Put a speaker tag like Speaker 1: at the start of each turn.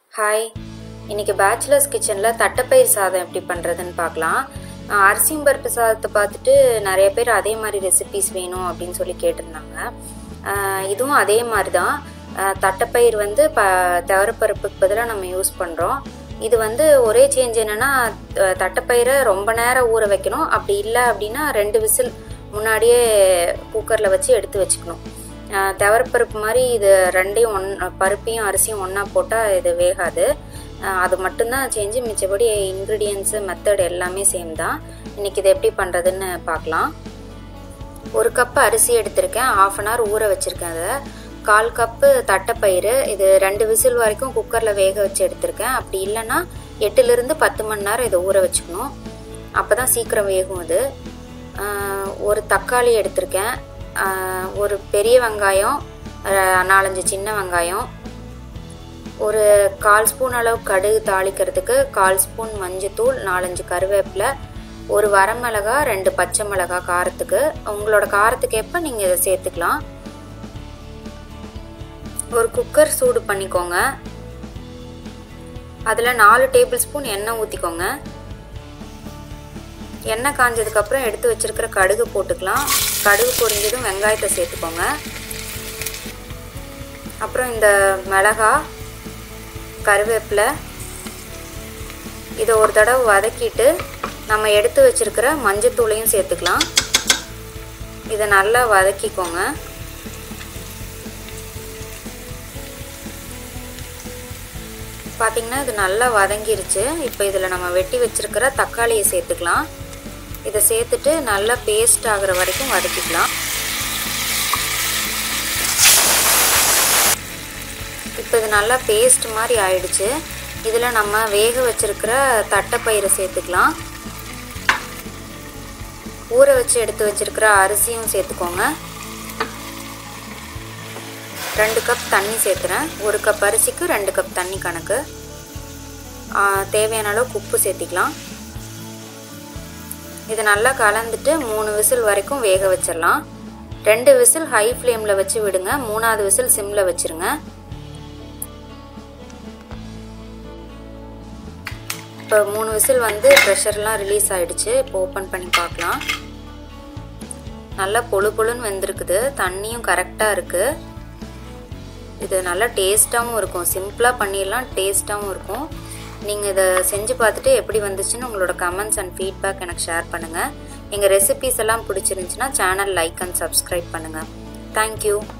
Speaker 1: hi இன்னைக்கு bachelors கிச்சனில் தட்டைப்பயிர் சாதம் எப்படி பண்ணுறதுன்னு பார்க்கலாம் அஹ் அரிசியும் பருப்பு சாதத்தை பார்த்துட்டு நிறைய பேர் அதே மாதிரி ரெசிபிஸ் வேணும் அப்படின்னு சொல்லி கேட்டிருந்தாங்க அஹ் இதுவும் அதே மாதிரி தான் அஹ் தட்டைப்பயிர் வந்து ப துவரப்பருப்புக்கு பதிலாக நம்ம யூஸ் பண்ணுறோம் இது வந்து ஒரே சேஞ்ச் என்னென்னா தட்டைப்பயிரை ரொம்ப நேரம் ஊற வைக்கணும் அப்படி இல்லை அப்படின்னா ரெண்டு விசில் முன்னாடியே குக்கரில் வச்சு எடுத்து வச்சுக்கணும் அஹ் துவரப்பருப்பு மாதிரி இது ரெண்டையும் ஒன் பருப்பையும் அரிசியும் ஒன்றா போட்டால் இது வேகாது அஹ் அது மட்டும்தான் சேஞ்சு மிச்சபடி இன்க்ரீடியன்ஸு மெத்தட் எல்லாமே சேம் தான் இன்னைக்கு இதை எப்படி பண்ணுறதுன்னு பார்க்கலாம் ஒரு கப் அரிசி எடுத்திருக்கேன் ஆஃப் அன் ஹவர் ஊற வச்சுருக்கேன் அதை கால் கப்பு தட்டைப்பயிறு இது ரெண்டு விசில் வரைக்கும் குக்கரில் வேக வச்சு எடுத்திருக்கேன் அப்படி இல்லைன்னா எட்டுலேருந்து பத்து மணி நேரம் இதை ஊற வச்சுக்கணும் அப்போ தான் சீக்கிரம் வேகும் அது ஆஹ் ஒரு தக்காளி எடுத்திருக்கேன் ஆஹ் ஒரு பெரிய வெங்காயம் ஆஹ் நாலஞ்சு சின்ன வெங்காயம் ஒரு கால் ஸ்பூன் அளவு கடுகு தாளிக்கிறதுக்கு கால் ஸ்பூன் மஞ்சத்தூள் நாலஞ்சு கருவேப்பிலை ஒரு வரமிளகா ரெண்டு பச்சை மிளகா காரத்துக்கு உங்களோட காரத்துக்கு ஏற்ப நீங்கள் இதை சேர்த்துக்கலாம் ஒரு குக்கர் சூடு பண்ணிக்கோங்க அதில் நாலு டேபிள் ஸ்பூன் எண்ணெய் ஊற்றிக்கோங்க எண்ணெய் காஞ்சதுக்கப்புறம் எடுத்து வச்சிருக்கிற கடுகு போட்டுக்கலாம் கடுகு பொரிஞ்சதும் வெங்காயத்தை சேர்த்துக்கோங்க அப்புறம் இந்த மிளகா கருவேப்பிலை இதை ஒரு தடவை வதக்கிட்டு நம்ம எடுத்து வச்சிருக்கிற மஞ்சத்தூளையும் சேர்த்துக்கலாம் இதை நல்லா வதக்கிக்கோங்க பார்த்தீங்கன்னா இது நல்லா வதங்கிருச்சு இப்போ இதில் நம்ம வெட்டி வச்சிருக்கிற தக்காளியை சேர்த்துக்கலாம் இதை சேர்த்துட்டு நல்லா பேஸ்ட் ஆகிற வரைக்கும் வதக்கிக்கலாம் இப்போ இது நல்லா பேஸ்ட் மாதிரி ஆயிடுச்சு இதில் நம்ம வேக வச்சிருக்கிற தட்டைப்பயிரை சேர்த்துக்கலாம் ஊற வச்சு எடுத்து வச்சிருக்கிற அரிசியும் சேர்த்துக்கோங்க ரெண்டு கப் தண்ணி சேர்த்துறேன் ஒரு கப் அரிசிக்கு ரெண்டு கப் தண்ணி கணக்கு தேவையான அளவுக்கு உப்பு சேர்த்திக்கலாம் இது நல்லா கலந்துட்டு மூணு விசில் வரைக்கும் வேக வச்சிடலாம் ரெண்டு விசில் ஹை ஃப்ளேமில் வச்சு விடுங்க மூணாவது விசில் சிம்மில் வச்சுருங்க இப்போ மூணு விசில் வந்து ப்ரெஷர்லாம் ரிலீஸ் ஆகிடுச்சு இப்போ ஓப்பன் பண்ணி பார்க்கலாம் நல்லா பொழு பொழுன்னு வெந்திருக்குது தண்ணியும் கரெக்டாக இருக்குது இது நல்லா டேஸ்ட்டாகவும் இருக்கும் சிம்பிளாக பண்ணிடலாம் டேஸ்ட்டாகவும் இருக்கும் நீங்கள் இதை செஞ்சு பார்த்துட்டு எப்படி வந்துச்சுன்னு உங்களோட கமெண்ட்ஸ் அண்ட் ஃபீட்பேக் எனக்கு ஷேர் பண்ணுங்கள் எங்கள் ரெசிபீஸ் எல்லாம் பிடிச்சிருந்துச்சுன்னா சேனல் லைக் அண்ட் சப்ஸ்கிரைப் பண்ணுங்கள் தேங்க்யூ